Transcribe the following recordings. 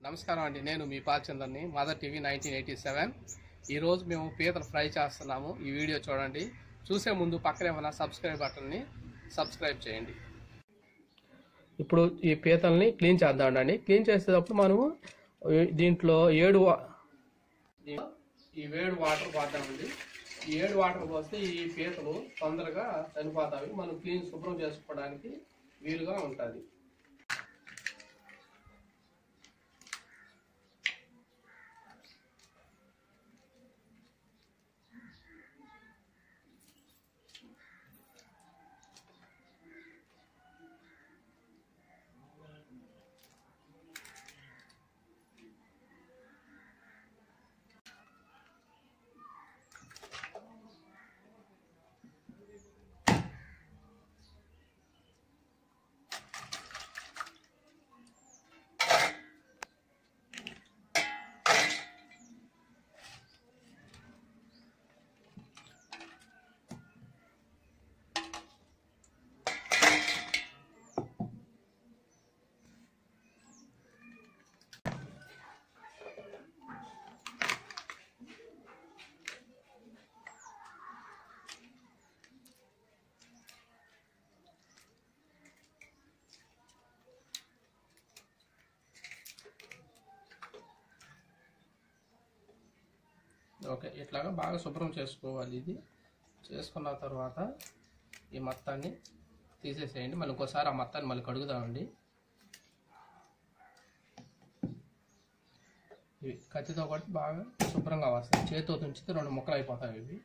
నమస్కారం అండి నేను మీ పాల్చందర్ని Mother TV nineteen eighty seven ఈరోజు మేము పీతలు ఫ్రై చేస్తున్నాము ఈ వీడియో చూడండి చూసే ముందు పక్కనే ఉన్న సబ్స్క్రైబ్ బటన్ని సబ్స్క్రైబ్ చేయండి ఇప్పుడు ఈ పీతల్ని క్లీన్ చేద్దామండి క్లీన్ చేసేటప్పుడు మనము దీంట్లో ఏడు వా- ఈ వేడి వాటర్ పోద్దామండి ఈ ఏడు వాటర్ పోస్తే ఈ పీతలు తొందరగా చనిపోతాయి మనం క్లీన్ శుభ్రం చేసుకోవడానికి వీలుగా ఉంటుంది ఓకే ఇట్లాగా బాగా శుభ్రం చేసుకోవాలి ఇది చేసుకున్న తర్వాత ఈ మొత్తాన్ని తీసేసేయండి మళ్ళీ ఇంకోసారి ఆ మొత్తాన్ని మళ్ళీ కడుగుదామండి ఇవి కత్తితో కొట్టి బాగా శుభ్రంగా వస్తాయి చేతితో తుంచితే రెండు ముక్కలు అయిపోతాయి ఇవి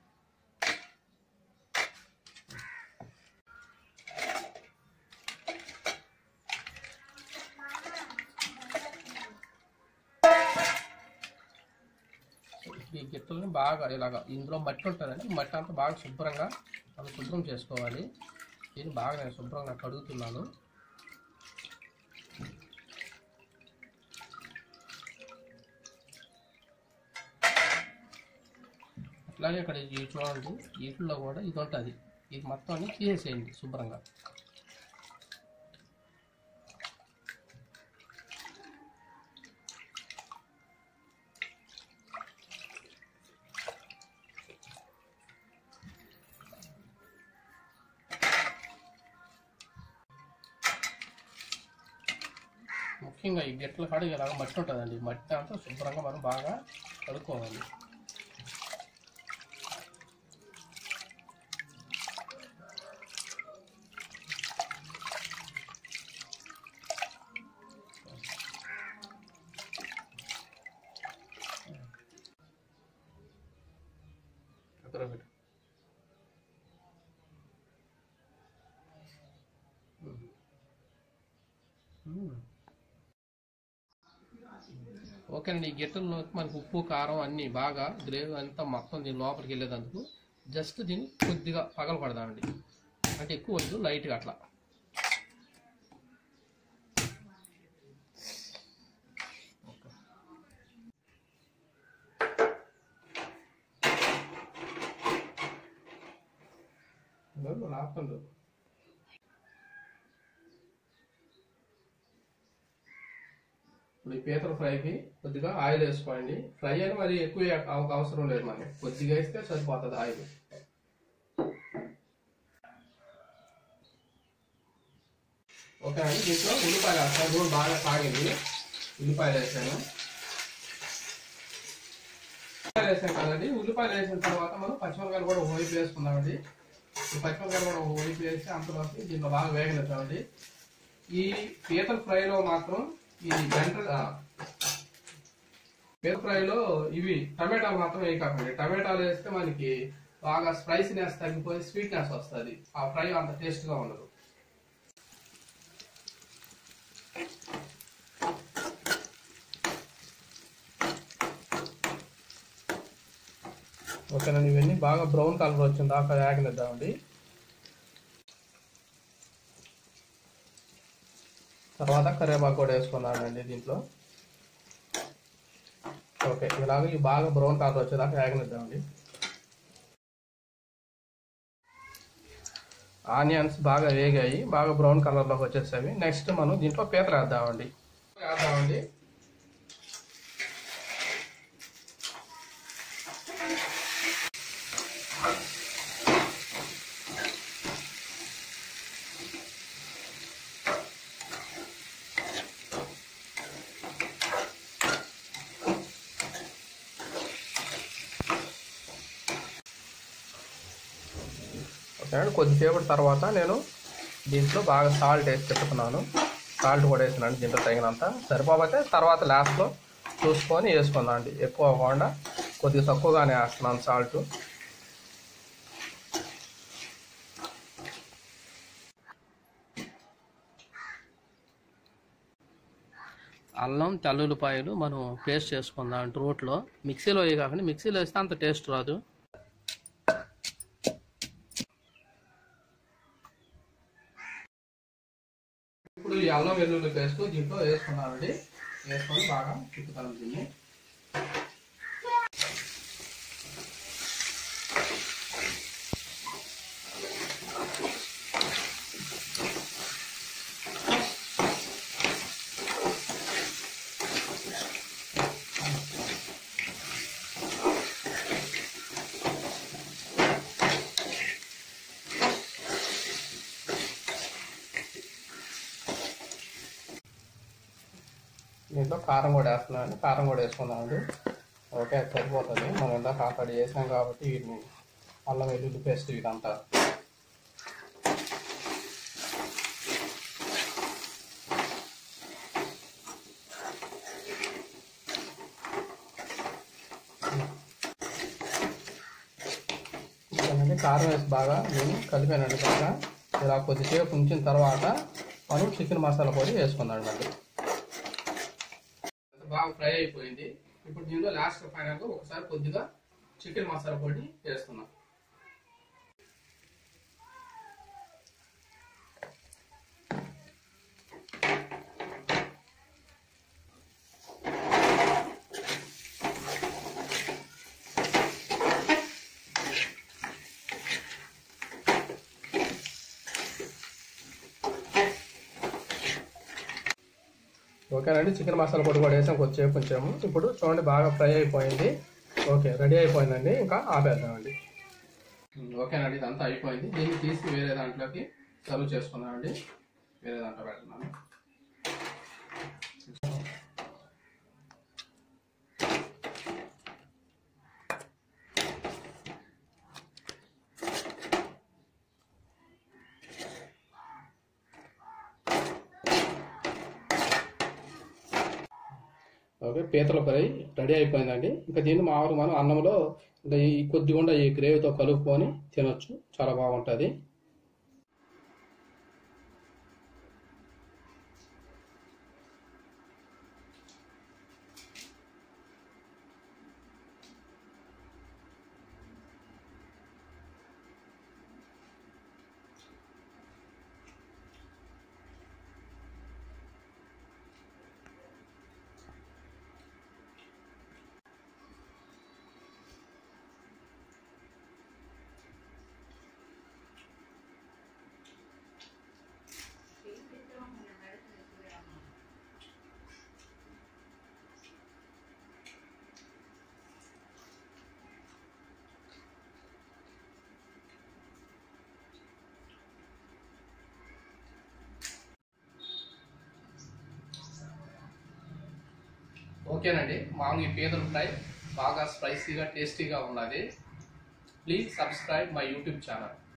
ఈ గిట్టలని బాగా ఇలాగ ఇందులో మట్టి ఉంటుందండి ఈ మట్టి అంతా బాగా శుభ్రంగా మనం శుభ్రం చేసుకోవాలి దీన్ని బాగా నేను శుభ్రంగా కడుగుతున్నాను అట్లాగే ఇక్కడ ఈ చూడండి వీటిల్లో కూడా ఇది ఉంటుంది ఇది మొత్తం అన్ని తీసేసేయండి శుభ్రంగా ముఖ్యంగా ఈ గిట్ల కాడ ఇలాగ మట్టి ఉంటుందండి ఈ మట్టి అంతా శుభ్రంగా మనం బాగా కడుక్కోవాలి అక్కడ పెట్టు. మ్మ్. ఓకేనండి ఈ గిట్టల్లో మనకు ఉప్పు కారం అన్నీ బాగా గ్రేవీ అంతా మొత్తం దీని లోపలికి వెళ్ళేదందుకు జస్ట్ దీన్ని కొద్దిగా పగల పడదామండి అంటే ఎక్కువ వద్దు లైట్గా అట్లా లాపండు ఇప్పుడు ఈ పీతల ఫ్రైకి కొద్దిగా ఆయిల్ వేసుకోండి ఫ్రై అని మరి ఎక్కువ అవ- అవసరం లేదు మనకి కొద్దిగా వేస్తే సరిపోతుంది ఆయిల్ ఓకే అండి దీంట్లో ఉల్లిపాయలు వేస్తాను నూనె బాగా కాగింది ఉల్లిపాయలు వేసాను ఉల్లిపాయలు వేసాం కదండి ఉల్లిపాయలు వేసిన తర్వాత మనం పచ్చిమిరకాయలు కూడా ఒక వైపు వేసుకుందామండి ఈ పచ్చిమిరకాయలు కూడా ఒక వైపు వేసి అంతలోకి దీంట్లో బాగా వేగనిద్దామండి ఈ పీతల ఫ్రైలో మాత్రం ఈ జంట పీతల ఫ్రైలో ఇవి టమాటాలు మాత్రం వేయకండి టమాటాలు వేస్తే మనకి బాగా స్పైసీనెస్ తగ్గిపోయి స్వీట్నెస్ వస్తుంది ఆ ఫ్రై అంత టేస్ట్ గా ఉండదు ఓకేనండి ఇవన్నీ బాగా బ్రౌన్ కలర్ వచ్చింది దాకా వేగనిద్దామండి తర్వాత కరివేపాకు కూడా వేసుకున్నానండి దీంట్లో ఓకే ఇలాగ ఇవి బాగా బ్రౌన్ కలర్ వచ్చేదాకా వేగనిద్దామండి ఆనియన్స్ బాగా వేగాయి బాగా బ్రౌన్ కలర్లోకి వచ్చేసాయి నెక్స్ట్ మనం దీంట్లో పీతలు వేద్దామండి వేద్దామండి ఓకే కొద్దిసేపటి తర్వాత నేను దీంట్లో బాగా సాల్ట్ వేసి తిప్పుతున్నాను సాల్ట్ కూడా వేసినాను దీంట్లో తగినంత సరిపోతే తర్వాత లాస్ట్లో చూసుకొని వేసుకుందాం అండి ఎక్కువ అవ్వకుండా కొద్దిగా తక్కువగానే వేస్తున్నాను సాల్ట్ అల్లం తెల్లుల్లిపాయలు మనం పేస్ట్ చేసుకుందాం రోట్లో మిక్సీలో వేయ కాకుండా మిక్సీలో వేస్తే అంత టేస్ట్ రాదు ఇప్పుడు ఈ అల్లం వెల్లుల్లి పేస్ట్ దీంట్లో వేసుకున్నామండి వేసుకొని బాగా తిప్పుతాను దీన్ని దీంట్లో కారం కూడా వేస్తున్నామండి కారం కూడా వేసుకున్నామండి ఓకే అది సరిపోతుంది మనం ఇందాక ఆల్రెడీ వేసాం కాబట్టి వీటిని అల్లం వెల్లుల్లి పేస్ట్ ఇదంతా ఇదేనండి కారం వేసి బాగా నేను కలిపానండి బాగా ఇలా కొద్దిసేపు ఉంచిన తర్వాత మనం చికెన్ మసాలా పొడి వేసుకున్నాం అండి బాగా ఫ్రై అయిపోయింది ఇప్పుడు దీనిలో లాస్ట్ ఫైనల్గా ఒకసారి కొద్దిగా చికెన్ మసాలా పొడి వేస్తున్నాం ఓకేనండి చికెన్ మసాలా పొడి కూడా వేసాం కొద్దిసేపు ఉంచాము ఇప్పుడు చూడండి బాగా ఫ్రై అయిపోయింది ఓకే రెడీ అయిపోయిందండి ఇంకా ఆపేద్దామండి ఓకేనండి ఇదంతా అయిపోయింది దీన్ని తీసి వేరే దాంట్లోకి సర్వ్ చేసుకున్నామండి వేరే దాంట్లో పెడుతున్నాను ఓకే పీతల ఫ్రై రెడీ అయిపోయిందండి ఇంకా దీన్ని మామూలు మనం అన్నంలో ఇంకా ఈ కొద్దిగా ఈ గ్రేవీతో కలుపుకొని తినొచ్చు చాలా బాగుంటుంది ఓకేనండి మామూలు ఈ పీతల ఫ్రై బాగా స్పైసీగా టేస్టీగా ఉన్నది please subscribe my YouTube channel